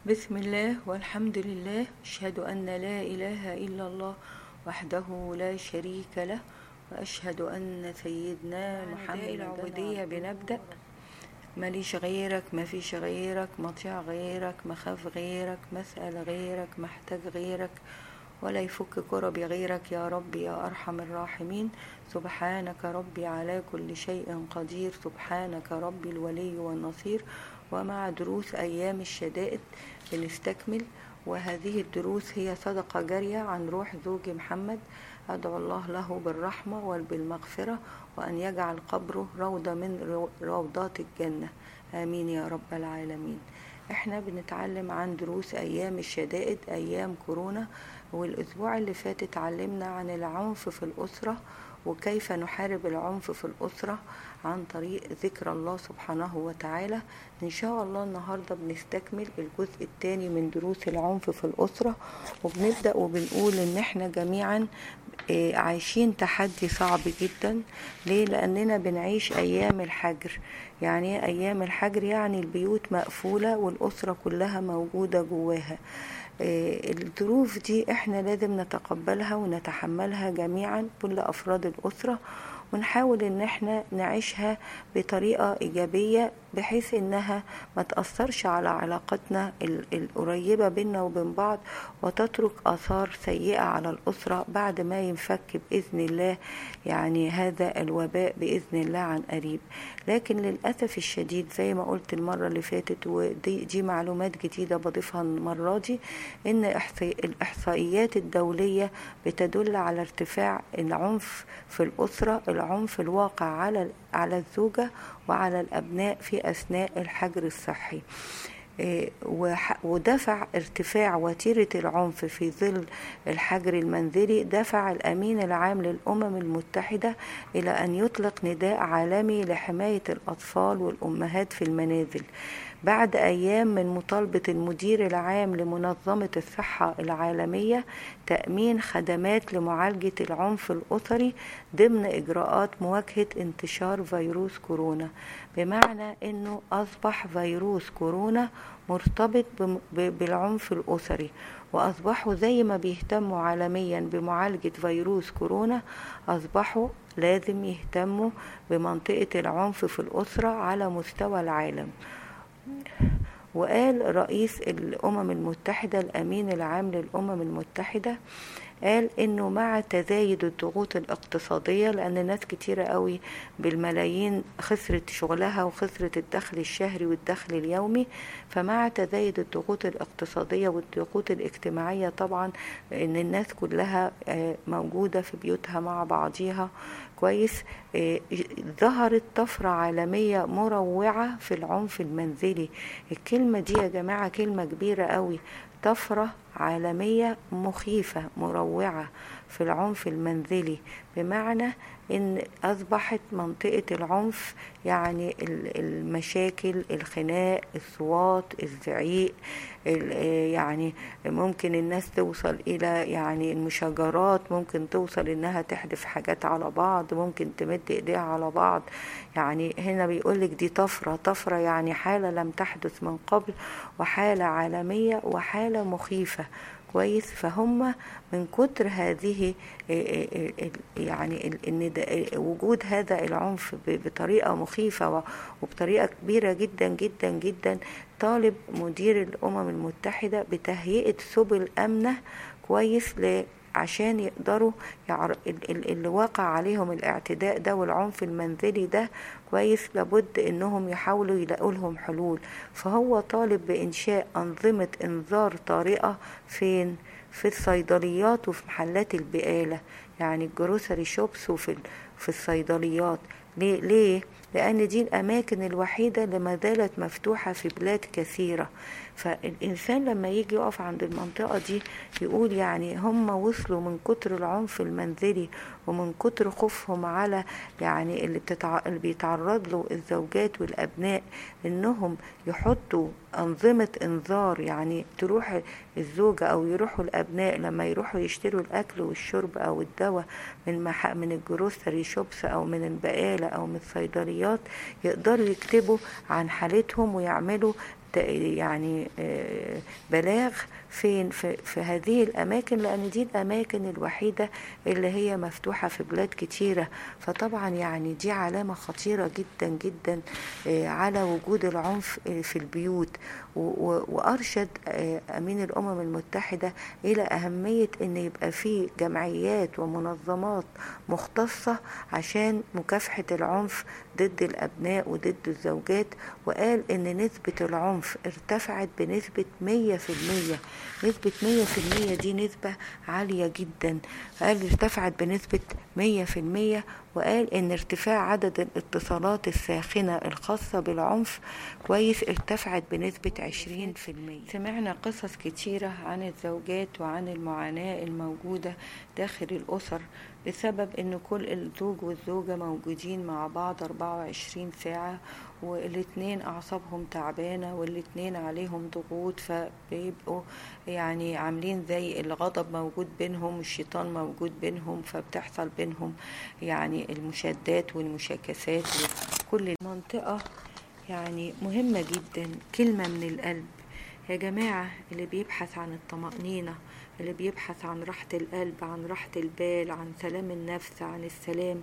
بسم الله والحمد لله أشهد أن لا إله إلا الله وحده لا شريك له وأشهد أن سيدنا محمد العبودية بنبدأ ماليش غيرك ما فيش غيرك مطيع غيرك مخاف غيرك مسأل غيرك محتاج غيرك ولا يفك كربي غيرك يا ربي يا أرحم الراحمين سبحانك ربي على كل شيء قدير سبحانك ربي الولي والنصير ومع دروس أيام الشدائد بنستكمل وهذه الدروس هي صدقة جارية عن روح زوجي محمد أدعو الله له بالرحمة وبالمغفرة وأن يجعل قبره روضة من روضات الجنة آمين يا رب العالمين احنا بنتعلم عن دروس أيام الشدائد أيام كورونا والأسبوع اللي فات اتعلمنا عن العنف في الأسرة وكيف نحارب العنف في الأسرة عن طريق ذكر الله سبحانه وتعالى إن شاء الله النهاردة بنستكمل الجزء الثاني من دروس العنف في الأسرة وبنبدأ وبنقول إن إحنا جميعا عايشين تحدي صعب جدا ليه لأننا بنعيش أيام الحجر يعني أيام الحجر يعني البيوت مقفولة والأسرة كلها موجودة جواها الظروف دي احنا لازم نتقبلها ونتحملها جميعا كل افراد الاسره ونحاول ان احنا نعيشها بطريقه ايجابيه بحيث انها ما تاثرش على علاقتنا القريبه بينا وبين بعض وتترك اثار سيئه على الاسره بعد ما ينفك باذن الله يعني هذا الوباء باذن الله عن قريب لكن للاسف الشديد زي ما قلت المره اللي فاتت ودي دي معلومات جديده بضيفها المره دي ان الاحصائيات الدوليه بتدل على ارتفاع العنف في الاسره العنف الواقع على على الزوجه وعلى الابناء في اثناء الحجر الصحي ودفع ارتفاع وتيرة العنف في ظل الحجر المنزلي دفع الأمين العام للأمم المتحدة إلى أن يطلق نداء عالمي لحماية الأطفال والأمهات في المنازل بعد أيام من مطالبة المدير العام لمنظمة الصحة العالمية تأمين خدمات لمعالجة العنف الأسري ضمن إجراءات مواجهة انتشار فيروس كورونا بمعنى أنه أصبح فيروس كورونا مرتبط بالعنف الأسري وأصبحوا زي ما بيهتموا عالميا بمعالجة فيروس كورونا أصبحوا لازم يهتموا بمنطقة العنف في الأسرة على مستوى العالم وقال رئيس الأمم المتحدة الأمين العام للأمم المتحدة قال انه مع تزايد الضغوط الاقتصادية لان ناس كتيرة قوي بالملايين خسرت شغلها وخسرت الدخل الشهري والدخل اليومي فمع تزايد الضغوط الاقتصادية والضغوط الاجتماعية طبعا ان الناس كلها موجودة في بيوتها مع بعضيها كويس ظهرت طفرة عالمية مروعة في العنف المنزلي الكلمة دي يا جماعة كلمة كبيرة قوي طفرة عالمية مخيفة مروعة في العنف المنزلي بمعنى ان اصبحت منطقة العنف يعني المشاكل الخناق الصوات الزعيق يعني ممكن الناس توصل الى يعني المشاجرات ممكن توصل انها تحدف حاجات على بعض ممكن تمد ايديها على بعض يعني هنا بيقولك دي طفرة طفرة يعني حالة لم تحدث من قبل وحالة عالمية وحالة مخيفة كويس فهم من كتر هذه يعني وجود هذا العنف بطريقه مخيفه وبطريقه كبيره جدا جدا جدا طالب مدير الامم المتحده بتهيئه سبل امنه كويس عشان يقدروا يعر... اللي واقع عليهم الاعتداء ده والعنف المنزلي ده كويس لابد انهم يحاولوا يلاقوا لهم حلول فهو طالب بانشاء انظمه انذار طارئه فين في الصيدليات وفي محلات البقاله يعني الجروسري شوبس وفي في الصيدليات ليه ليه لان دي الاماكن الوحيده اللي ما زالت مفتوحه في بلاد كثيره فالإنسان لما يجي يقف عند المنطقة دي يقول يعني هم وصلوا من كتر العنف المنزلي ومن كتر خوفهم على يعني اللي, بتتع... اللي بيتعرض له الزوجات والأبناء إنهم يحطوا أنظمة إنذار يعني تروح الزوجة أو يروحوا الأبناء لما يروحوا يشتروا الأكل والشرب أو الدواء من مح... من الجروسري شوبس أو من البقالة أو من الصيدليات يقدروا يكتبوا عن حالتهم ويعملوا يعني بلاغ فين في, في هذه الأماكن لأن دي الأماكن الوحيدة اللي هي مفتوحة في بلاد كتيرة فطبعا يعني دي علامة خطيرة جدا جدا على وجود العنف في البيوت وأرشد أمين الأمم المتحدة إلى أهمية أن يبقى في جمعيات ومنظمات مختصة عشان مكافحة العنف ضد الأبناء وضد الزوجات وقال أن نسبة العنف ارتفعت بنسبة 100% نسبة 100% دي نسبة عالية جدا قال ارتفعت بنسبة 100% وقال ان ارتفاع عدد الاتصالات الساخنة الخاصة بالعنف كويس ارتفعت بنسبة 20% سمعنا قصص كتيرة عن الزوجات وعن المعاناة الموجودة داخل الأسر بسبب ان كل الزوج والزوجة موجودين مع بعض 24 ساعة والاتنين اعصابهم تعبانة والاتنين عليهم ضغوط فبيبقوا يعني عاملين زي الغضب موجود بينهم والشيطان موجود بينهم فبتحصل بينهم يعني المشادات والمشاكسات وكل المنطقة يعني مهمة جدا كلمة من القلب يا جماعة اللي بيبحث عن الطمأنينة اللي بيبحث عن راحة القلب عن راحة البال عن سلام النفس عن السلام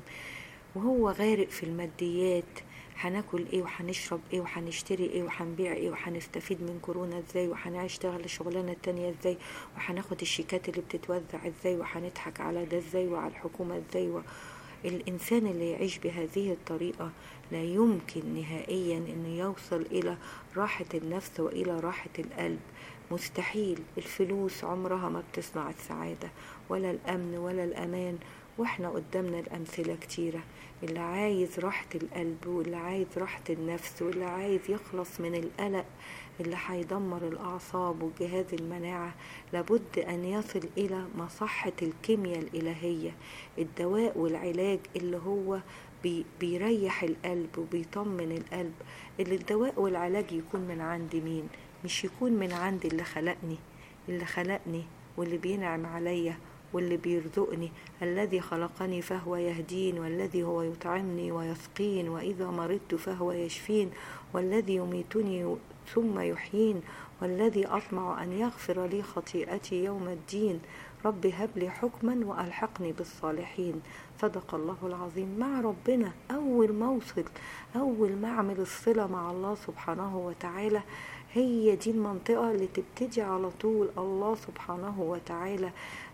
وهو غارق في الماديات هناكل ايه وهنشرب ايه وهنشتري ايه وهنبيع ايه وهنستفيد من كورونا ازاي وهنشتغل الشغلانة التانية ازاي وهناخد الشيكات اللي بتتوزع ازاي وهنضحك على ده ازاي وعلى الحكومة ازاي و... الإنسان اللي يعيش بهذه الطريقة لا يمكن نهائيا أنه يوصل إلى راحة النفس وإلى راحة القلب مستحيل الفلوس عمرها ما بتصنع السعادة ولا الأمن ولا الأمان واحنا قدامنا الأمثلة كتيرة اللي عايز راحة القلب واللي عايز راحة النفس واللي عايز يخلص من القلق اللي هيدمر الأعصاب وجهاز المناعة لابد أن يصل إلى مصحة الكيمياء الإلهية الدواء والعلاج اللي هو بي بيريح القلب وبيطمن القلب اللي الدواء والعلاج يكون من عند مين مش يكون من عند اللي خلقني اللي خلقني واللي بينعم عليا واللي بيرزقني الذي خلقني فهو يهدين والذي هو يطعمني ويسقين وإذا مرضت فهو يشفين والذي يميتني ثم يحيين والذي أطمع أن يغفر لي خطيئتي يوم الدين رب هب لي حكما وألحقني بالصالحين صدق الله العظيم مع ربنا أول موصل أول ما أعمل الصلة مع الله سبحانه وتعالى هي دي المنطقة اللي تبتدي على طول الله سبحانه وتعالى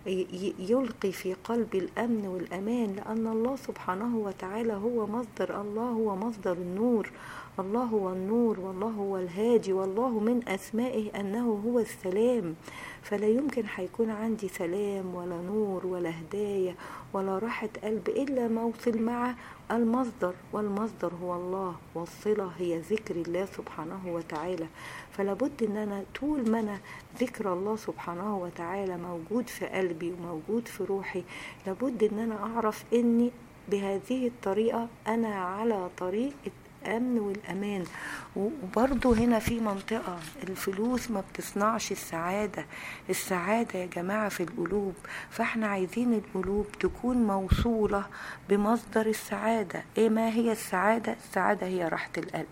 يلقي في قلب الأمن والأمان لأن الله سبحانه وتعالى هو مصدر الله هو مصدر النور الله هو النور والله هو الهادي والله من أسمائه أنه هو السلام فلا يمكن هيكون عندي سلام ولا نور ولا هداية ولا راحة قلب إلا موصل مع المصدر والمصدر هو الله والصلة هي ذكر الله سبحانه وتعالى فلابد ان انا طول ما انا ذكر الله سبحانه وتعالى موجود في قلبي وموجود في روحي لابد ان انا اعرف اني بهذه الطريقة انا على طريق الامن والامان وبرضو هنا في منطقة الفلوس ما بتصنعش السعادة السعادة يا جماعة في القلوب فاحنا عايزين القلوب تكون موصولة بمصدر السعادة ايه ما هي السعادة السعادة هي راحة القلب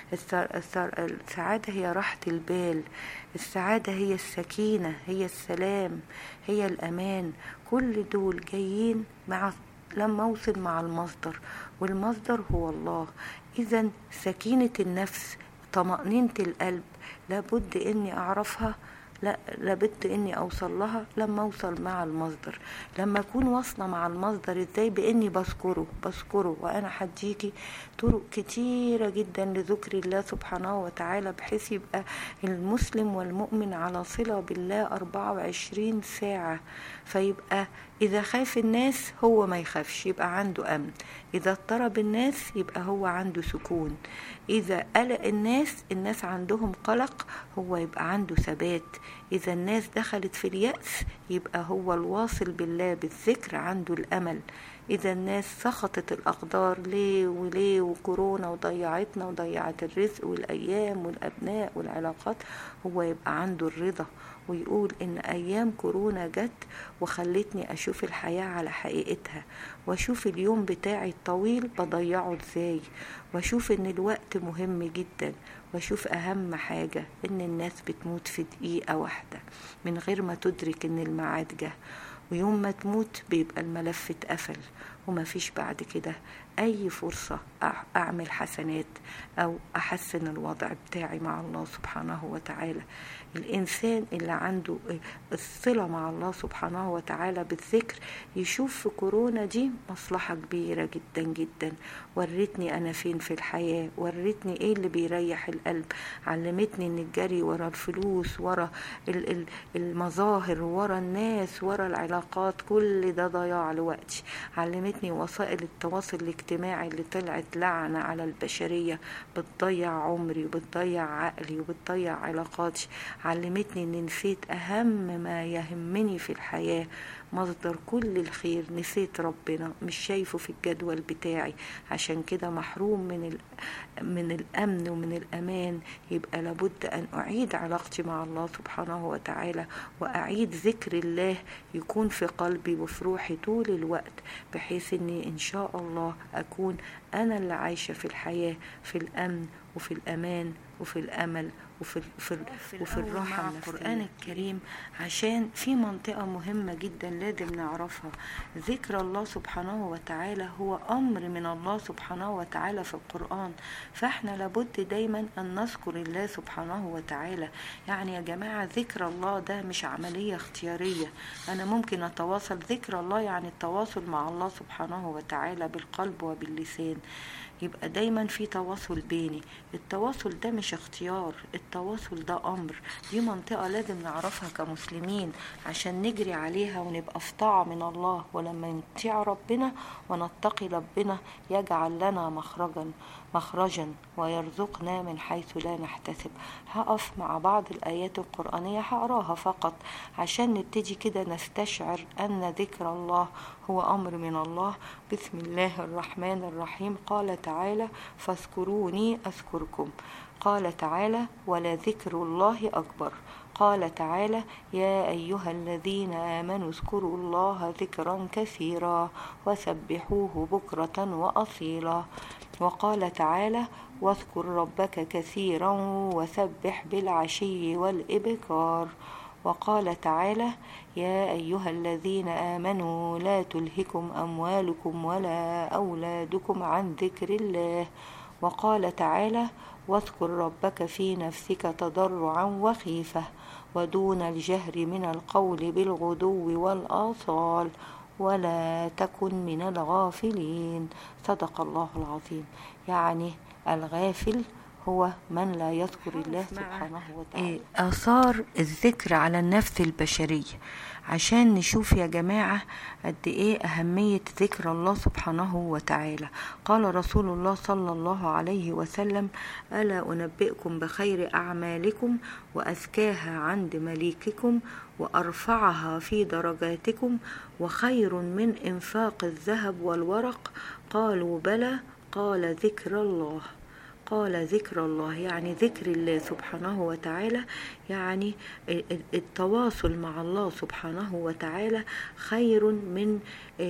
السعادة هي راحة البال السعادة هي السكينة هي السلام هي الأمان كل دول جايين مع لما أوصل مع المصدر والمصدر هو الله إذا سكينة النفس طمأنينة القلب لابد إني أعرفها لا لابد اني اوصل لها لما اوصل مع المصدر لما اكون واصله مع المصدر ازاي باني بذكره بذكره وانا هديكي طرق كتيره جدا لذكر الله سبحانه وتعالى بحيث يبقى المسلم والمؤمن على صله بالله 24 ساعه فيبقى إذا خاف الناس هو ما يخافش يبقى عنده أمن إذا اضطرب الناس يبقى هو عنده سكون إذا قلق الناس الناس عندهم قلق هو يبقى عنده ثبات إذا الناس دخلت في اليأس يبقى هو الواصل بالله بالذكر عنده الأمل إذا الناس سخطت الأقدار ليه وليه وكورونا وضيعتنا وضيعت الرزق والأيام والأبناء والعلاقات هو يبقى عنده الرضا ويقول إن أيام كورونا جت وخلتني أشوف الحياة على حقيقتها وأشوف اليوم بتاعي الطويل بضيعه إزاي وأشوف إن الوقت مهم جدا وأشوف أهم حاجة إن الناس بتموت في دقيقة واحدة من غير ما تدرك إن الميعاد جه ويوم ما تموت بيبقى الملف اتقفل وما فيش بعد كده أي فرصة أعمل حسنات أو أحسن الوضع بتاعي مع الله سبحانه وتعالى الإنسان اللي عنده الصلة مع الله سبحانه وتعالى بالذكر يشوف في كورونا دي مصلحة كبيرة جدا جدا ورتني أنا فين في الحياة ورتني إيه اللي بيريح القلب علمتني إن الجري ورا الفلوس ورا المظاهر ورا الناس ورا العلاقات كل ده ضياع لوقتي علمتني وسائل التواصل الاجتماعي اللي طلعت لعنة على البشرية بتضيع عمري وبتضيع عقلي وبتضيع علاقاتي علمتني ان نسيت اهم ما يهمني في الحياه مصدر كل الخير نسيت ربنا مش شايفه في الجدول بتاعي عشان كده محروم من من الامن ومن الامان يبقى لابد ان اعيد علاقتي مع الله سبحانه وتعالى واعيد ذكر الله يكون في قلبي وفي روحي طول الوقت بحيث اني ان شاء الله اكون انا اللي عايشه في الحياه في الامن وفي الامان وفي الامل وفي في وفي الراحه من القران الكريم عشان في منطقه مهمه جدا لازم نعرفها ذكر الله سبحانه وتعالى هو امر من الله سبحانه وتعالى في القران فاحنا لابد دايما ان نذكر الله سبحانه وتعالى يعني يا جماعه ذكر الله ده مش عمليه اختياريه انا ممكن اتواصل ذكر الله يعني التواصل مع الله سبحانه وتعالى بالقلب وباللسان يبقى دايما في تواصل بيني التواصل ده مش اختيار التواصل ده امر دي منطقه لازم نعرفها كمسلمين عشان نجري عليها ونبقى في طاعه من الله ولما نطيع ربنا ونتقي ربنا يجعل لنا مخرجا مخرجا ويرزقنا من حيث لا نحتسب هقف مع بعض الآيات القرآنية هقراها فقط عشان نبتدي كده نستشعر أن ذكر الله هو أمر من الله بسم الله الرحمن الرحيم قال تعالى فاذكروني أذكركم قال تعالى ولذكر الله أكبر قال تعالى يا أيها الذين آمنوا اذكروا الله ذكرا كثيرا وسبحوه بكرة وأصيلا وقال تعالى واذكر ربك كثيرا وسبح بالعشي والإبكار وقال تعالى يا أيها الذين آمنوا لا تلهكم أموالكم ولا أولادكم عن ذكر الله وقال تعالى واذكر ربك في نفسك تضرعا وخيفة ودون الجهر من القول بالغدو والآصال ولا تكن من الغافلين صدق الله العظيم يعني الغافل هو من لا يذكر الله سبحانه وتعالى آثار الذكر على النفس البشرية عشان نشوف يا جماعة قد ايه أهمية ذكر الله سبحانه وتعالى قال رسول الله صلى الله عليه وسلم ألا أنبئكم بخير أعمالكم وأزكاها عند مليككم وأرفعها في درجاتكم وخير من إنفاق الذهب والورق قالوا بلى قال ذكر الله قال ذكر الله يعني ذكر الله سبحانه وتعالى يعني التواصل مع الله سبحانه وتعالى خير من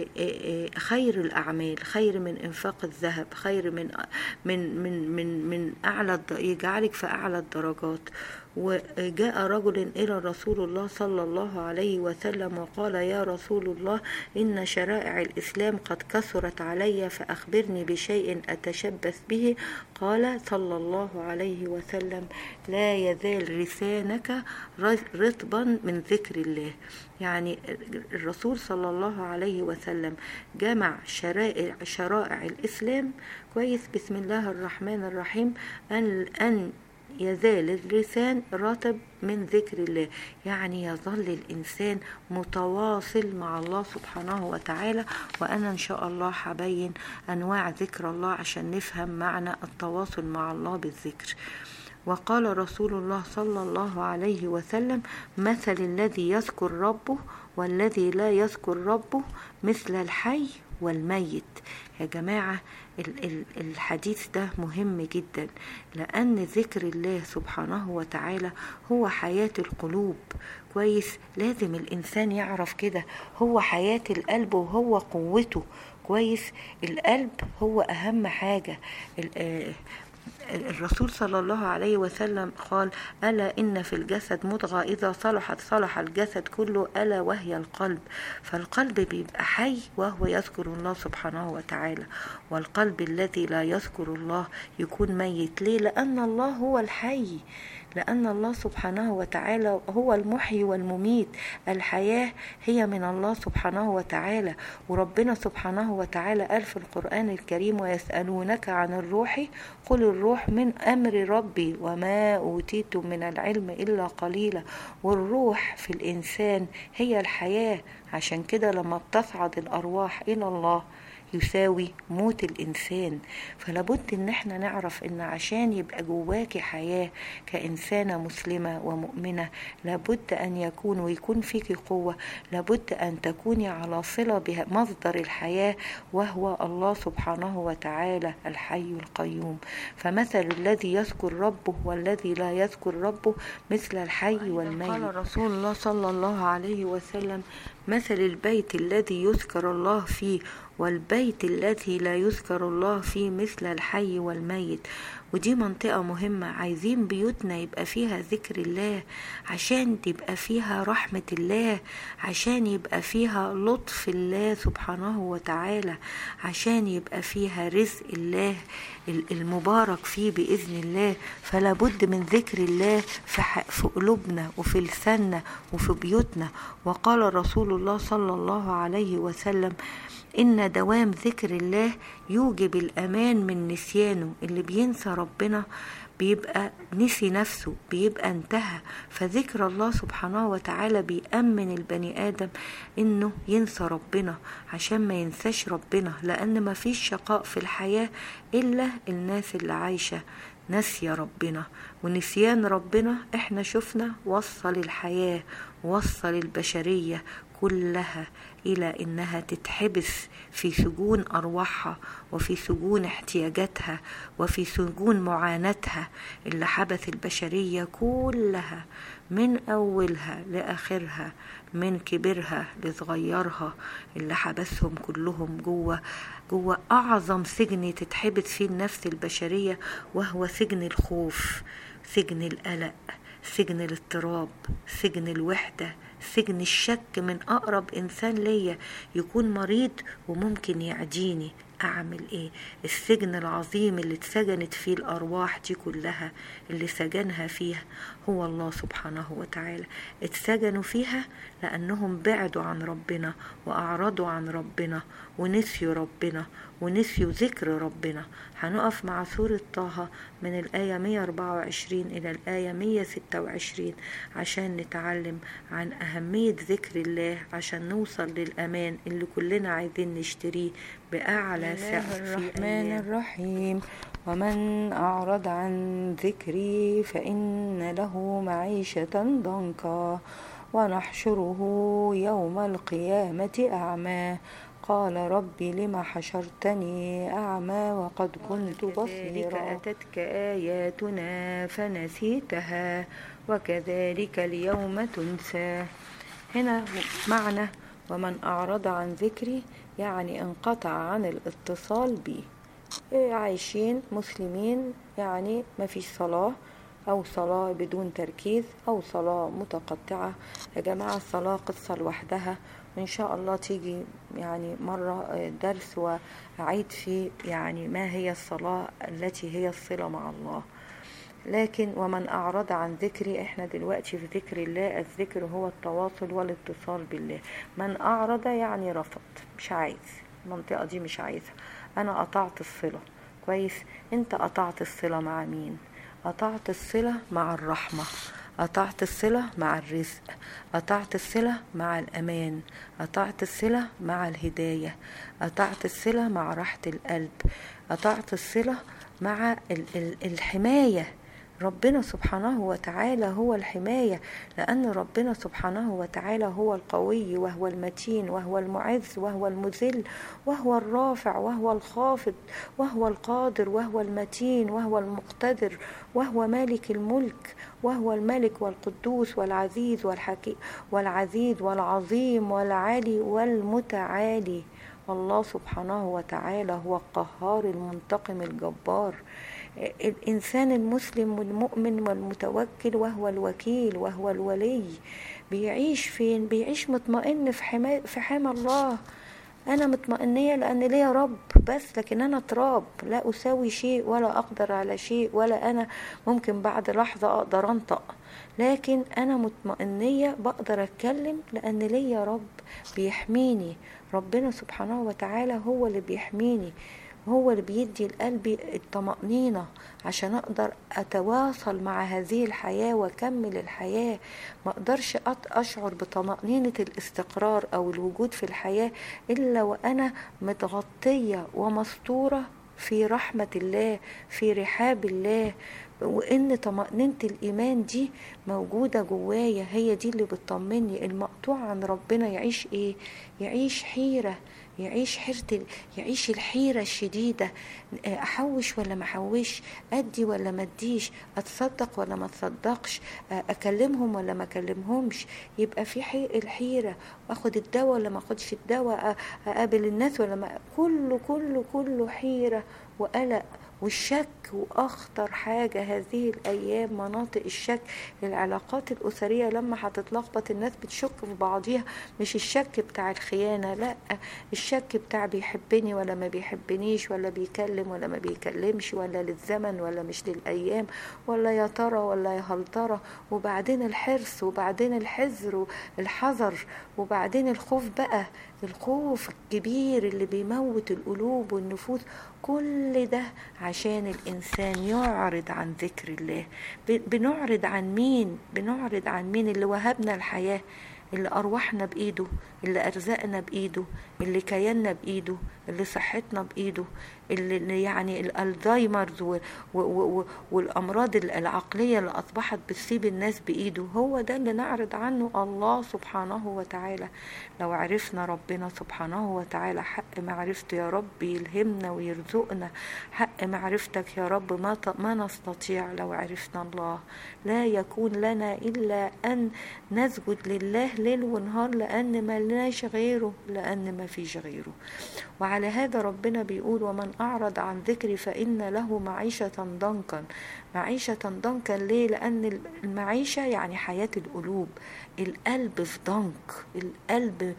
خير الأعمال خير من إنفاق الذهب خير من من من من من أعلى يجعلك في أعلى الدرجات وجاء رجل إلى رسول الله صلى الله عليه وسلم وقال يا رسول الله إن شرائع الإسلام قد كثرت علي فأخبرني بشيء أتشبث به قال صلى الله عليه وسلم لا يزال لسانك رطبا من ذكر الله يعني الرسول صلى الله عليه وسلم جمع شرائع شرائع الإسلام كويس بسم الله الرحمن الرحيم أن أن يزال اللسان رطب من ذكر الله يعني يظل الإنسان متواصل مع الله سبحانه وتعالى وأنا إن شاء الله هبين أنواع ذكر الله عشان نفهم معنى التواصل مع الله بالذكر وقال رسول الله صلى الله عليه وسلم مثل الذي يذكر ربه والذي لا يذكر ربه مثل الحي والميت يا جماعة الحديث ده مهم جدا لأن ذكر الله سبحانه وتعالى هو حياة القلوب كويس لازم الإنسان يعرف كده هو حياة القلب وهو قوته كويس القلب هو أهم حاجة الرسول صلى الله عليه وسلم قال ألا إن في الجسد مضغة إذا صلحت صلح الجسد كله ألا وهي القلب فالقلب بيبقى حي وهو يذكر الله سبحانه وتعالى والقلب الذي لا يذكر الله يكون ميت ليه لأن الله هو الحي لأن الله سبحانه وتعالى هو المحيي والمميت الحياة هي من الله سبحانه وتعالى وربنا سبحانه وتعالى قال في القرآن الكريم ويسألونك عن الروح قل الروح من أمر ربي وما أوتيتم من العلم إلا قليلا والروح في الإنسان هي الحياة عشان كده لما بتصعد الأرواح إلى الله يساوي موت الإنسان فلابد إن احنا نعرف إن عشان يبقى جواكي حياة كإنسانة مسلمة ومؤمنة لابد أن يكون ويكون فيك قوة لابد أن تكوني على صلة بمصدر الحياة وهو الله سبحانه وتعالى الحي القيوم فمثل الذي يذكر ربه والذي لا يذكر ربه مثل الحي والميت قال رسول الله صلى الله عليه وسلم مثل البيت الذي يذكر الله فيه والبيت الذي لا يذكر الله فيه مثل الحي والميت ودي منطقة مهمة عايزين بيوتنا يبقى فيها ذكر الله عشان تبقى فيها رحمة الله عشان يبقى فيها لطف الله سبحانه وتعالى عشان يبقى فيها رزق الله المبارك فيه بإذن الله فلا بد من ذكر الله في قلوبنا وفي لساننا وفي بيوتنا وقال رسول الله صلى الله عليه وسلم إن دوام ذكر الله يوجب الأمان من نسيانه اللي بينسى ربنا بيبقى نسي نفسه بيبقى انتهى فذكر الله سبحانه وتعالى بيأمن البني آدم إنه ينسى ربنا عشان ما ينساش ربنا لأن ما فيش شقاء في الحياة إلا الناس اللي عايشة ناسية ربنا ونسيان ربنا احنا شفنا وصل الحياة وصل البشرية كلها الى انها تتحبس في سجون ارواحها وفي سجون احتياجاتها وفي سجون معاناتها اللي حبس البشريه كلها من اولها لاخرها من كبرها لصغيرها اللي حبسهم كلهم جوه جوه اعظم سجن تتحبس فيه النفس البشريه وهو سجن الخوف سجن القلق سجن الاضطراب سجن الوحده سجن الشك من أقرب إنسان ليا يكون مريض وممكن يعديني أعمل إيه السجن العظيم اللي اتسجنت فيه الأرواح دي كلها اللي سجنها فيها هو الله سبحانه وتعالى اتسجنوا فيها لأنهم بعدوا عن ربنا وأعرضوا عن ربنا ونسيوا ربنا ونسيوا ذكر ربنا هنقف مع سورة طه من الآية 124 إلى الآية 126 عشان نتعلم عن أهمية ذكر الله عشان نوصل للأمان اللي كلنا عايزين نشتريه بأعلى سقف الرحمن الرحيم ومن أعرض عن ذكري فإن له معيشة ضنكا ونحشره يوم القيامة أعمى قال رب لم حشرتني أعمى وقد كنت بصيرا أتتك آياتنا فنسيتها وكذلك اليوم تنسى هنا معنى ومن أعرض عن ذكري يعني انقطع عن الاتصال بي عايشين مسلمين يعني ما فيش صلاة أو صلاة بدون تركيز أو صلاة متقطعة يا جماعة الصلاة قصة لوحدها وإن شاء الله تيجي يعني مرة درس وأعيد فيه يعني ما هي الصلاة التي هي الصلة مع الله لكن ومن أعرض عن ذكري احنا دلوقتي في ذكر الله الذكر هو التواصل والاتصال بالله من أعرض يعني رفض مش عايز المنطقة دي مش عايزها أنا قطعت الصلة كويس أنت قطعت الصلة مع مين قطعت الصلة مع الرحمة قطعت الصلة مع الرزق قطعت الصلة مع الأمان قطعت الصلة مع الهداية قطعت الصلة مع راحة القلب قطعت الصلة مع الحماية ربنا سبحانه وتعالى هو الحماية لأن ربنا سبحانه وتعالى هو القوي وهو المتين وهو المعز وهو المذل وهو الرافع وهو الخافض وهو القادر وهو المتين وهو المقتدر وهو مالك الملك وهو الملك والقدوس والعزيز والحكيم والعزيز والعظيم والعالي والمتعالي الله سبحانه وتعالى هو القهار المنتقم الجبار الإنسان المسلم والمؤمن والمتوكل وهو الوكيل وهو الولي بيعيش فين بيعيش مطمئن في حما في حمى الله أنا مطمئنية لأن ليا رب بس لكن أنا تراب لا أساوي شيء ولا أقدر على شيء ولا أنا ممكن بعد لحظة أقدر أنطق لكن أنا مطمئنية بقدر أتكلم لأن ليا رب بيحميني ربنا سبحانه وتعالى هو اللي بيحميني هو اللي بيدي لقلبي الطمأنينة عشان أقدر أتواصل مع هذه الحياة وأكمل الحياة ما أقدرش أشعر بطمأنينة الاستقرار أو الوجود في الحياة إلا وأنا متغطية ومستورة في رحمة الله في رحاب الله وان طمأنينة الإيمان دي موجودة جوايا هي دي اللي بتطمني المقطوع عن ربنا يعيش ايه يعيش حيرة يعيش حيرة يعيش الحيرة الشديدة أحوش ولا ما أحوش أدي ولا ما أديش أتصدق ولا ما أتصدقش أكلمهم ولا ما أكلمهمش يبقى في حي... الحيرة أخد الدواء ولا ما أخدش الدواء أقابل الناس ولا ما كله كله كله حيرة وقلق والشك واخطر حاجة هذه الايام مناطق الشك العلاقات الاسرية لما هتتلخبط الناس بتشك في بعضيها مش الشك بتاع الخيانة لا الشك بتاع بيحبني ولا ما بيحبنيش ولا بيكلم ولا ما بيكلمش ولا للزمن ولا مش للايام ولا يا ترى ولا يا هل ترى وبعدين الحرص وبعدين الحذر والحذر وبعدين الخوف بقى الخوف الكبير اللي بيموت القلوب والنفوس كل ده عشان الإنسان يعرض عن ذكر الله بنعرض عن مين بنعرض عن مين اللي وهبنا الحياة اللي أرواحنا بإيده اللي أرزقنا بإيده اللي كياننا بإيده اللي صحتنا بإيده اللي يعني الألزايمرز والأمراض العقلية اللي أصبحت بتصيب الناس بإيده هو ده اللي نعرض عنه الله سبحانه وتعالى لو عرفنا ربنا سبحانه وتعالى حق معرفته يا رب يلهمنا ويرزقنا حق معرفتك يا رب ما, ما نستطيع لو عرفنا الله لا يكون لنا إلا أن نسجد لله ليل ونهار لأن ما لناش غيره لأن ما فيش غيره وعلى هذا ربنا بيقول ومن أعرض عن ذكري فإن له معيشة ضنكا معيشة ضنكا ليه لأن المعيشة يعني حياة القلوب القلب في ضنك القلب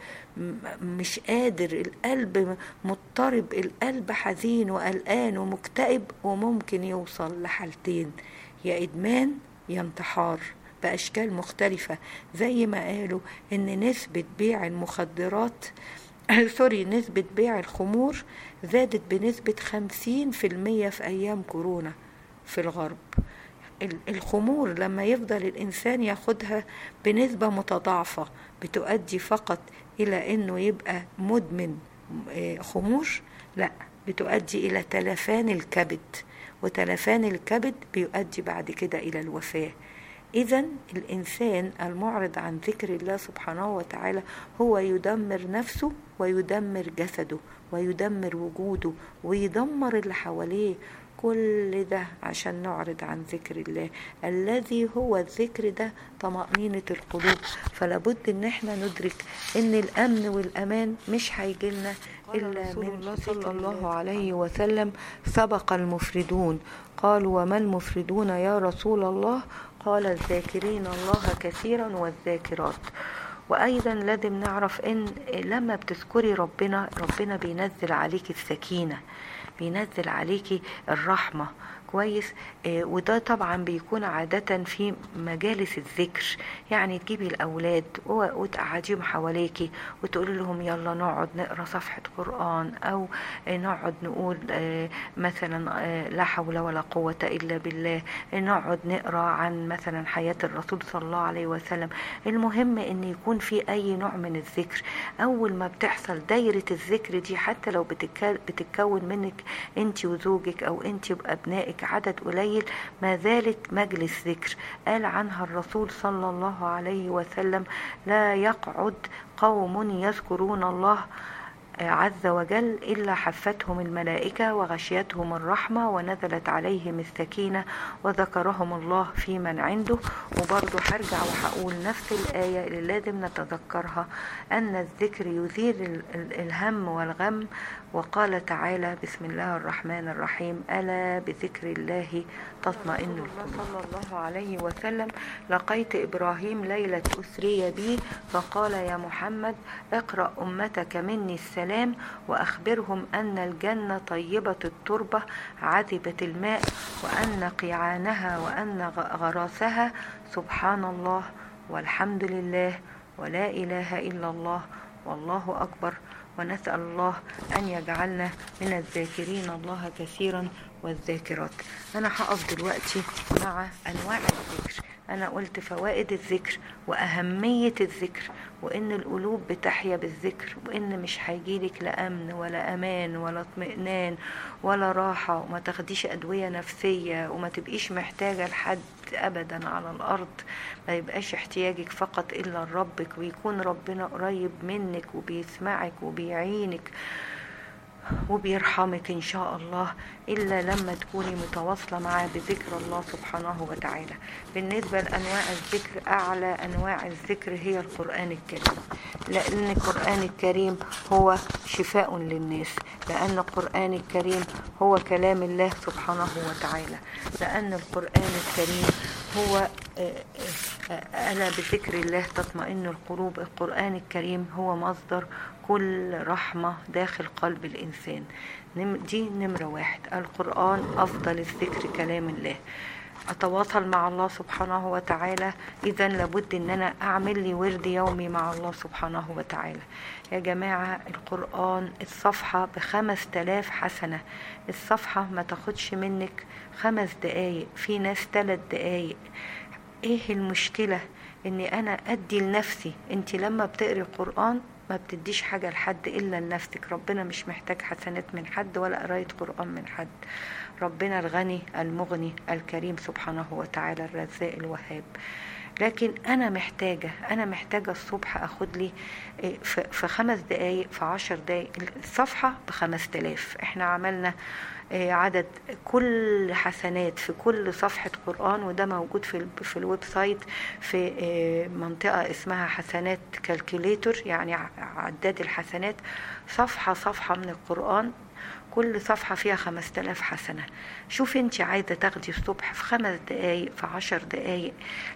مش قادر القلب مضطرب القلب حزين وقلقان ومكتئب وممكن يوصل لحالتين يا إدمان يا انتحار بأشكال مختلفة زي ما قالوا إن نسبة بيع المخدرات سوري نسبة بيع الخمور زادت بنسبة خمسين في المية في أيام كورونا في الغرب الخمور لما يفضل الإنسان ياخدها بنسبة متضاعفة بتؤدي فقط إلى أنه يبقى مدمن خمور لا بتؤدي إلى تلفان الكبد وتلفان الكبد بيؤدي بعد كده إلى الوفاة إذا الإنسان المعرض عن ذكر الله سبحانه وتعالى هو يدمر نفسه ويدمر جسده ويدمر وجوده ويدمر اللي حواليه كل ده عشان نعرض عن ذكر الله الذي هو الذكر ده طمأنينة القلوب فلابد ان احنا ندرك ان الامن والامان مش هيجيلنا الا من الله صلى الله عليه وسلم سبق المفردون قالوا وما المفردون يا رسول الله قال الذاكرين الله كثيرا والذاكرات وايضا لازم نعرف ان لما بتذكري ربنا ربنا بينزل عليك السكينه بينزل عليكي الرحمه كويس آه وده طبعا بيكون عادة في مجالس الذكر يعني تجيبي الأولاد وتقعديهم حواليكي وتقولي لهم يلا نقعد نقرا صفحة قرآن أو آه نقعد نقول آه مثلا آه لا حول ولا قوة إلا بالله آه نقعد نقرا عن مثلا حياة الرسول صلى الله عليه وسلم المهم إن يكون في أي نوع من الذكر أول ما بتحصل دايرة الذكر دي حتى لو بتتكون منك أنت وزوجك أو أنت وأبنائك معاك عدد قليل ما زالت مجلس ذكر قال عنها الرسول صلى الله عليه وسلم لا يقعد قوم يذكرون الله عز وجل إلا حفتهم الملائكة وغشيتهم الرحمة ونزلت عليهم السكينة وذكرهم الله في من عنده وبرضه هرجع وهقول نفس الآية اللي لازم نتذكرها أن الذكر يزيل الهم والغم وقال تعالى بسم الله الرحمن الرحيم ألا بذكر الله تطمئن القلوب صلى الله عليه وسلم لقيت إبراهيم ليلة أسري بي فقال يا محمد اقرأ أمتك مني السلام وأخبرهم أن الجنة طيبة التربة عذبة الماء وأن قيعانها وأن غراسها سبحان الله والحمد لله ولا إله إلا الله والله أكبر ونسأل الله أن يجعلنا من الذاكرين الله كثيرا والذاكرات أنا هقف دلوقتي مع أنواع الذكر أنا قلت فوائد الذكر وأهمية الذكر وإن القلوب بتحيا بالذكر وإن مش هيجيلك لا أمن ولا أمان ولا اطمئنان ولا راحة وما تاخديش أدوية نفسية وما تبقيش محتاجة لحد أبدا على الأرض ما يبقاش احتياجك فقط إلا لربك ويكون ربنا قريب منك وبيسمعك وبيعينك وبيرحمك إن شاء الله إلا لما تكوني متواصلة معاه بذكر الله سبحانه وتعالى بالنسبة لأنواع الذكر أعلى أنواع الذكر هي القرآن الكريم لأن القرآن الكريم هو شفاء للناس لأن القرآن الكريم هو كلام الله سبحانه وتعالى لأن القرآن الكريم هو ألا بذكر الله تطمئن القلوب القرآن الكريم هو مصدر كل رحمة داخل قلب الإنسان دي نمرة واحد القرآن أفضل الذكر كلام الله أتواصل مع الله سبحانه وتعالى إذا لابد إن أنا أعمل لي ورد يومي مع الله سبحانه وتعالى يا جماعة القرآن الصفحة بخمس تلاف حسنة الصفحة ما تاخدش منك خمس دقايق في ناس تلات دقايق ايه المشكلة اني انا ادي لنفسي انت لما بتقري القرآن ما بتديش حاجة لحد إلا لنفسك ربنا مش محتاج حسنات من حد ولا قراية قرآن من حد ربنا الغني المغني الكريم سبحانه وتعالى الرزاق الوهاب لكن انا محتاجه انا محتاجه الصبح اخد لي في خمس دقايق في عشر دقايق الصفحه بخمس تلاف احنا عملنا عدد كل حسنات في كل صفحة قرآن وده موجود في في الويب سايت في منطقة اسمها حسنات كالكوليتور يعني عداد الحسنات صفحة صفحة من القرآن كل صفحة فيها خمس تلاف حسنة شوفي انت عايزة تاخدي الصبح في خمس دقايق في عشر دقايق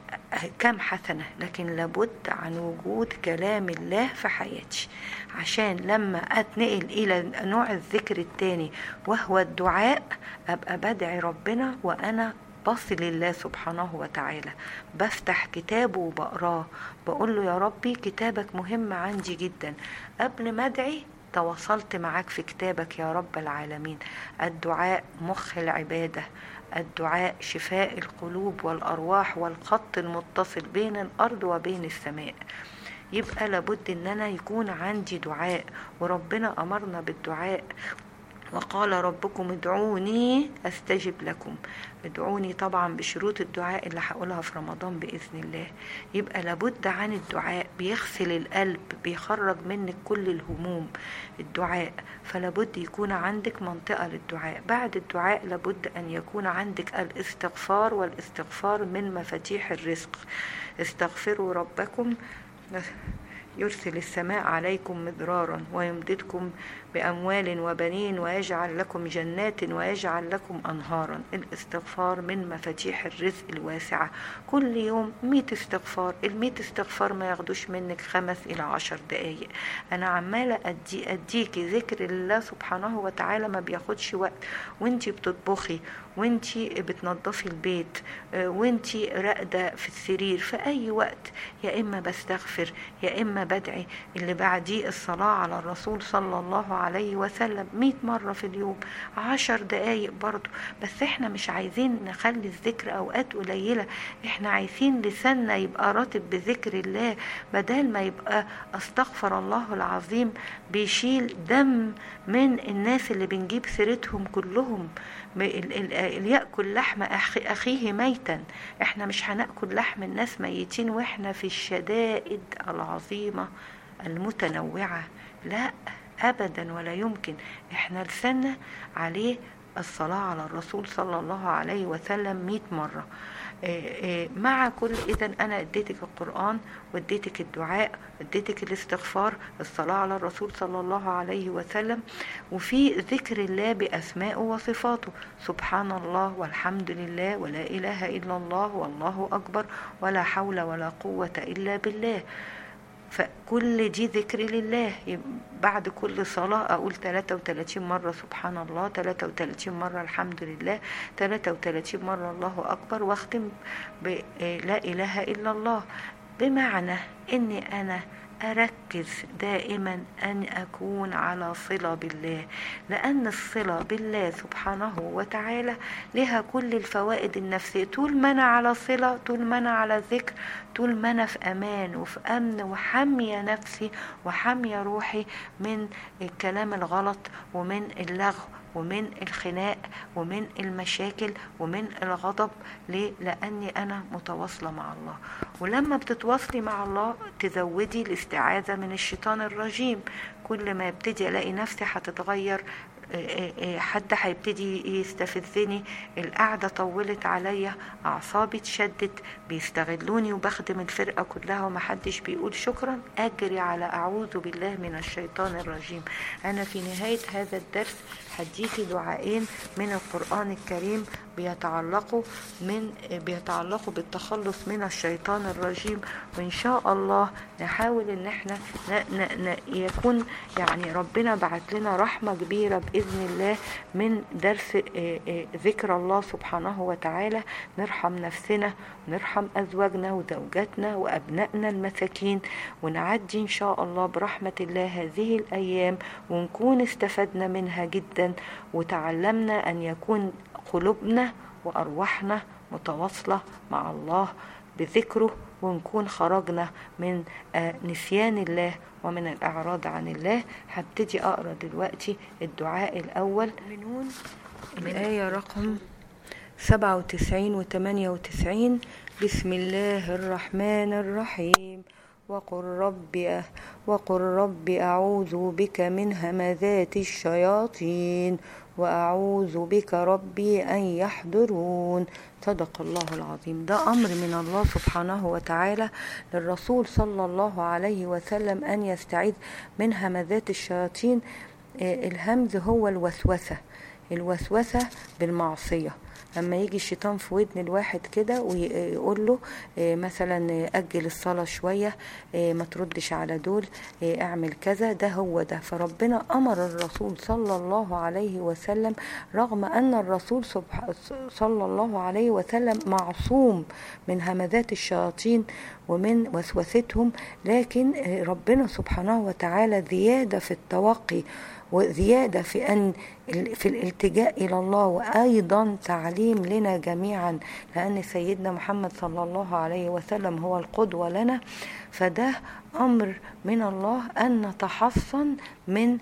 كم حسنة لكن لابد عن وجود كلام الله في حياتي عشان لما اتنقل الى نوع الذكر التاني وهو الدعاء ابقى بدعي ربنا وانا بصل لله سبحانه وتعالى بفتح كتابه وبقراه بقول له يا ربي كتابك مهم عندي جدا قبل ما ادعي تواصلت معاك في كتابك يا رب العالمين الدعاء مخ العباده الدعاء شفاء القلوب والارواح والخط المتصل بين الارض وبين السماء يبقى لابد ان انا يكون عندي دعاء وربنا امرنا بالدعاء وقال ربكم ادعوني استجب لكم ادعوني طبعا بشروط الدعاء اللي هقولها في رمضان باذن الله يبقى لابد عن الدعاء بيغسل القلب بيخرج منك كل الهموم الدعاء فلابد يكون عندك منطقه للدعاء بعد الدعاء لابد ان يكون عندك الاستغفار والاستغفار من مفاتيح الرزق استغفروا ربكم يرسل السماء عليكم مدرارا ويمددكم بأموال وبنين ويجعل لكم جنات ويجعل لكم أنهارا الاستغفار من مفاتيح الرزق الواسعة كل يوم مئة استغفار المئة استغفار ما ياخدوش منك خمس إلى عشر دقايق أنا عمالة أدي أديكي ذكر الله سبحانه وتعالى ما بياخدش وقت وانتي بتطبخي وانتي بتنظفي البيت وانتي راقدة في السرير في أي وقت يا إما بستغفر يا إما بدعي اللي بعديه الصلاة على الرسول صلى الله عليه وسلم مئة مرة في اليوم عشر دقايق برضو بس احنا مش عايزين نخلي الذكر أوقات قليلة احنا عايزين لساننا يبقى راتب بذكر الله بدل ما يبقى استغفر الله العظيم بيشيل دم من الناس اللي بنجيب سيرتهم كلهم ليأكل لحم أخيه ميتا احنا مش هنأكل لحم الناس ميتين واحنا في الشدائد العظيمة المتنوعة لا أبدا ولا يمكن احنا لسنا عليه الصلاة على الرسول صلى الله عليه وسلم مئة مرة مع كل إذا أنا اديتك القرآن واديتك الدعاء اديتك الاستغفار الصلاة على الرسول صلى الله عليه وسلم وفي ذكر الله بأسمائه وصفاته سبحان الله والحمد لله ولا إله إلا الله والله أكبر ولا حول ولا قوة إلا بالله فكل دي ذكر لله بعد كل صلاة أقول 33 مرة سبحان الله 33 مرة الحمد لله 33 مرة الله أكبر واختم بلا إله إلا الله بمعنى أني أنا أركز دائما أن أكون على صلة بالله لأن الصلة بالله سبحانه وتعالى لها كل الفوائد النفسية طول ما أنا على صلة طول ما أنا على ذكر طول ما أنا في أمان وفي أمن وحامية نفسي وحامية روحي من الكلام الغلط ومن اللغو ومن الخناق ومن المشاكل ومن الغضب ليه لاني انا متواصله مع الله ولما بتتواصلي مع الله تزودي الاستعاذه من الشيطان الرجيم كل ما ابتدي الاقي نفسي هتتغير حد هيبتدي يستفزني القعدة طولت عليا أعصابي اتشدت بيستغلوني وبخدم الفرقة كلها ومحدش بيقول شكرا أجري على أعوذ بالله من الشيطان الرجيم أنا في نهاية هذا الدرس هديكي دعائين من القرآن الكريم بيتعلقوا من بيتعلقوا بالتخلص من الشيطان الرجيم وإن شاء الله نحاول إن احنا ن ن ن يكون يعني ربنا بعت لنا رحمة كبيرة بإذن الله من درس ذكر الله سبحانه وتعالى نرحم نفسنا نرحم أزواجنا وزوجاتنا وأبنائنا المساكين ونعدي إن شاء الله برحمة الله هذه الأيام ونكون استفدنا منها جدا وتعلمنا أن يكون قلوبنا وأرواحنا متواصلة مع الله بذكره ونكون خرجنا من نسيان الله ومن الإعراض عن الله هبتدي أقرأ دلوقتي الدعاء الأول منون الآية رقم سبعة وتسعين وثمانية وتسعين بسم الله الرحمن الرحيم وقل رب وقل رب أعوذ بك من همذات الشياطين وأعوذ بك ربي أن يحضرون صدق الله العظيم ده أمر من الله سبحانه وتعالى للرسول صلى الله عليه وسلم أن يستعيذ من همذات الشياطين الهمز هو الوسوسة الوسوسة بالمعصية لما يجي الشيطان في ودن الواحد كده ويقول له مثلا اجل الصلاه شويه ما تردش على دول اعمل كذا ده هو ده فربنا امر الرسول صلى الله عليه وسلم رغم ان الرسول صلى الله عليه وسلم معصوم من همذات الشياطين ومن وسوستهم لكن ربنا سبحانه وتعالى زياده في التوقي وزيادة في أن في الالتجاء إلى الله وأيضا تعليم لنا جميعا لأن سيدنا محمد صلى الله عليه وسلم هو القدوة لنا فده أمر من الله أن نتحصن من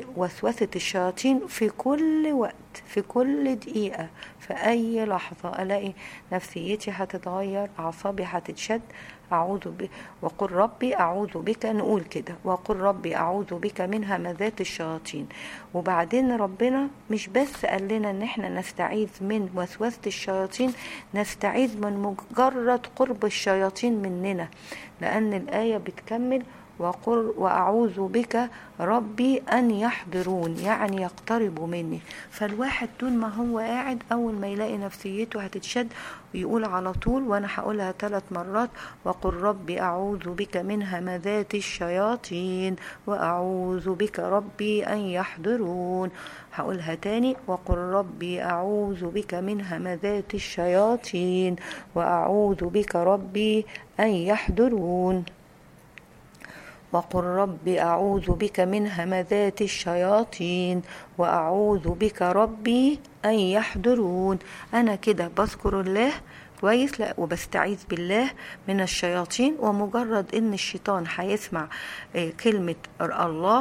وسوسة الشياطين في كل وقت في كل دقيقة في أي لحظة ألاقي نفسيتي هتتغير أعصابي هتتشد أعوذ ب... وقل ربي أعوذ بك نقول كده وقل ربي أعوذ بك من همذات الشياطين وبعدين ربنا مش بس قال لنا إن إحنا نستعيذ من وسوسة الشياطين نستعيذ من مجرد قرب الشياطين مننا لأن الآية بتكمل وقل وأعوذ بك ربي أن يحضرون يعني يقتربوا مني فالواحد طول ما هو قاعد أول ما يلاقي نفسيته هتتشد ويقول على طول وأنا هقولها ثلاث مرات وقل ربي أعوذ بك من همذات الشياطين وأعوذ بك ربي أن يحضرون هقولها تاني وقل ربي أعوذ بك من همذات الشياطين وأعوذ بك ربي أن يحضرون وقل رب أعوذ بك من همذات الشياطين وأعوذ بك ربي أن يحضرون أنا كده بذكر الله كويس لا وبستعيذ بالله من الشياطين ومجرد ان الشيطان هيسمع كلمة الله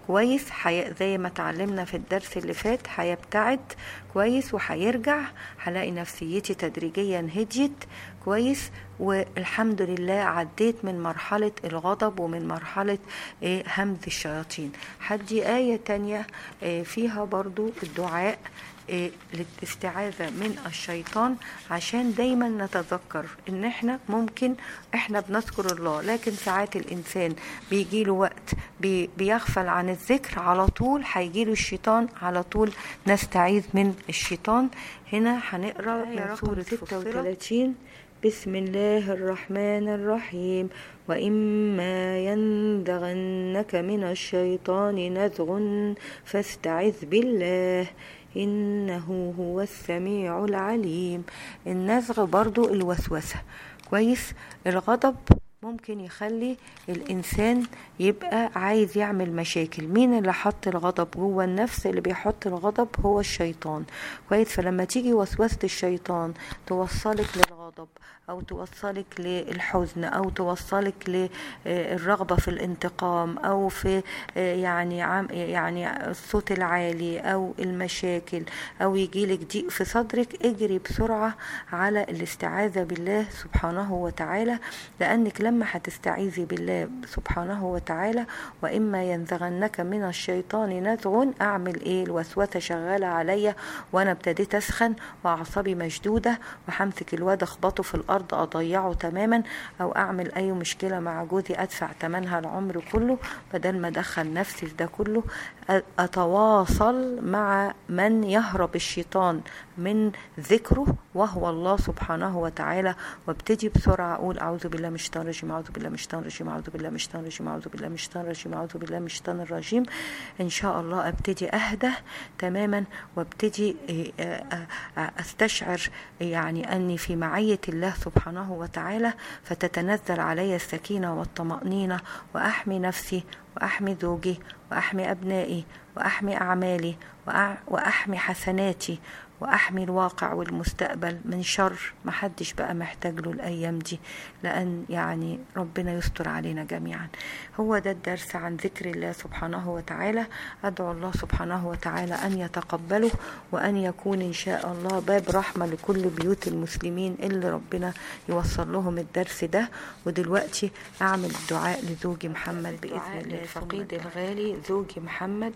كويس حي... زي ما اتعلمنا في الدرس اللي فات هيبتعد كويس وهيرجع هلاقي نفسيتي تدريجيا هديت كويس والحمد لله عديت من مرحلة الغضب ومن مرحلة إيه همز الشياطين حدي آية تانية إيه فيها برضو الدعاء إيه للاستعاذة من الشيطان عشان دايما نتذكر ان احنا ممكن احنا بنذكر الله لكن ساعات الانسان بيجيله وقت بي بيغفل عن الذكر على طول هيجيله الشيطان على طول نستعيذ من الشيطان هنا هنقرا من سورة 36 بسم الله الرحمن الرحيم وإما يندغنك من الشيطان نزغ فاستعذ بالله إنه هو السميع العليم النزغ برضو الوسوسة كويس الغضب ممكن يخلي الإنسان يبقى عايز يعمل مشاكل مين اللي حط الغضب جوه النفس اللي بيحط الغضب هو الشيطان كويس فلما تيجي وسوسة الشيطان توصلك للغضب أو توصلك للحزن أو توصلك للرغبة في الانتقام أو في يعني يعني الصوت العالي أو المشاكل أو يجيلك ضيق في صدرك اجري بسرعة على الاستعاذة بالله سبحانه وتعالى لأنك لما هتستعيذي بالله سبحانه وتعالى وإما ينزغنك من الشيطان نزغ أعمل إيه الوسوسة شغالة عليا وأنا ابتديت أسخن وأعصابي مشدودة وهمسك الواد أخبطه في الأرض الارض اضيعه تماما او اعمل اي مشكله مع جوزي ادفع ثمنها العمر كله بدل ما ادخل نفسي في ده كله اتواصل مع من يهرب الشيطان من ذكره وهو الله سبحانه وتعالى وابتدي بسرعه اقول اعوذ بالله من الشيطان الرجيم اعوذ بالله من الشيطان الرجيم اعوذ بالله من الشيطان الرجيم اعوذ بالله من الشيطان الرجيم اعوذ بالله من الشيطان الرجيم ان شاء الله ابتدي اهدى تماما وابتدي استشعر يعني اني في معيه الله سبحانه وتعالى فتتنزل علي السكينة والطمأنينة وأحمي نفسي وأحمي زوجي وأحمي أبنائي وأحمي أعمالي وأحمي حسناتي وأحمي الواقع والمستقبل من شر محدش بقى محتاج له الأيام دي لأن يعني ربنا يستر علينا جميعا هو ده الدرس عن ذكر الله سبحانه وتعالى أدعو الله سبحانه وتعالى أن يتقبله وأن يكون إن شاء الله باب رحمة لكل بيوت المسلمين اللي ربنا يوصل لهم الدرس ده ودلوقتي أعمل الدعاء لزوجي محمد بإذن الله الفقيد الغالي زوجي محمد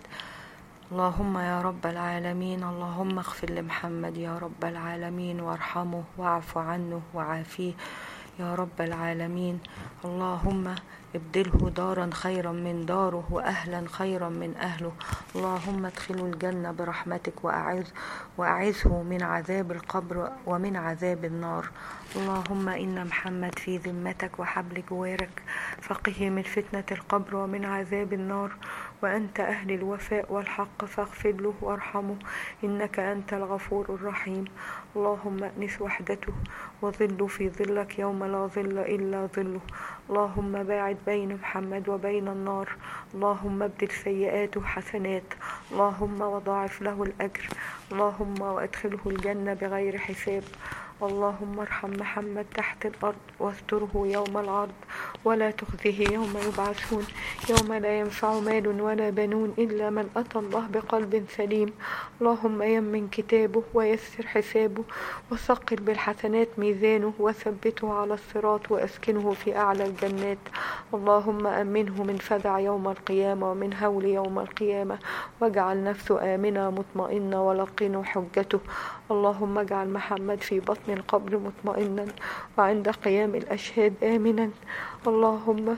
اللهم يا رب العالمين اللهم اغفر لمحمد يا رب العالمين وارحمه واعف عنه وعافيه يا رب العالمين اللهم ابدله دارا خيرا من داره واهلا خيرا من اهله اللهم ادخله الجنه برحمتك واعذ واعذه من عذاب القبر ومن عذاب النار اللهم ان محمد في ذمتك وحبل جوارك فقه من فتنه القبر ومن عذاب النار وأنت أهل الوفاء والحق فاغفر له وارحمه إنك أنت الغفور الرحيم اللهم أنس وحدته وظل في ظلك يوم لا ظل إلا ظله اللهم باعد بين محمد وبين النار اللهم ابدل سيئاته حسنات اللهم وضاعف له الأجر اللهم وأدخله الجنة بغير حساب اللهم ارحم محمد تحت الأرض واستره يوم العرض ولا تخزه يوم يبعثون يوم لا ينفع مال ولا بنون إلا من أتى الله بقلب سليم اللهم يمن كتابه ويسر حسابه وثقل بالحسنات ميزانه وثبته على الصراط وأسكنه في أعلى الجنات اللهم أمنه من فزع يوم القيامة ومن هول يوم القيامة واجعل نفسه آمنة مطمئنة ولقنه حجته اللهم اجعل محمد في بطن القبر مطمئنا وعند قيام الأشهاد آمنا اللهم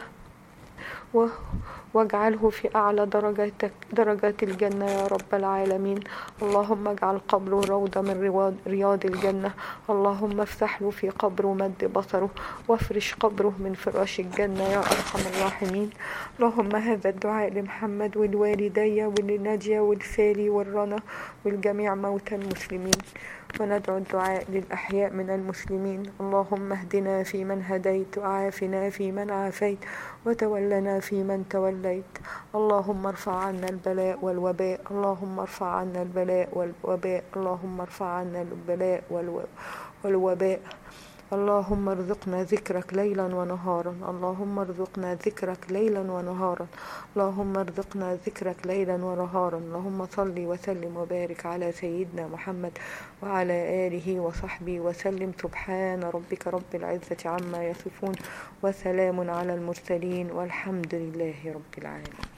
و واجعله في أعلى درجاتك درجات الجنة يا رب العالمين اللهم اجعل قبره روضة من رياض, رياض الجنة اللهم افتح له في قبره مد بصره وافرش قبره من فراش الجنة يا أرحم الراحمين اللهم هذا الدعاء لمحمد والوالدي ولنادية والسالي والرنا والجميع موتى المسلمين وندعو الدعاء للأحياء من المسلمين اللهم اهدنا في من هديت وعافنا في من عافيت وتولنا في من توليت اللهم ارفع عنا البلاء والوباء اللهم ارفع عنا البلاء والوباء اللهم ارفع عنا البلاء والوباء اللهم ارزقنا ذكرك ليلا ونهارا اللهم ارزقنا ذكرك ليلا ونهارا اللهم ارزقنا ذكرك ليلا ونهارا اللهم صل وسلم وبارك على سيدنا محمد وعلى آله وصحبه وسلم سبحان ربك رب العزة عما يصفون وسلام على المرسلين والحمد لله رب العالمين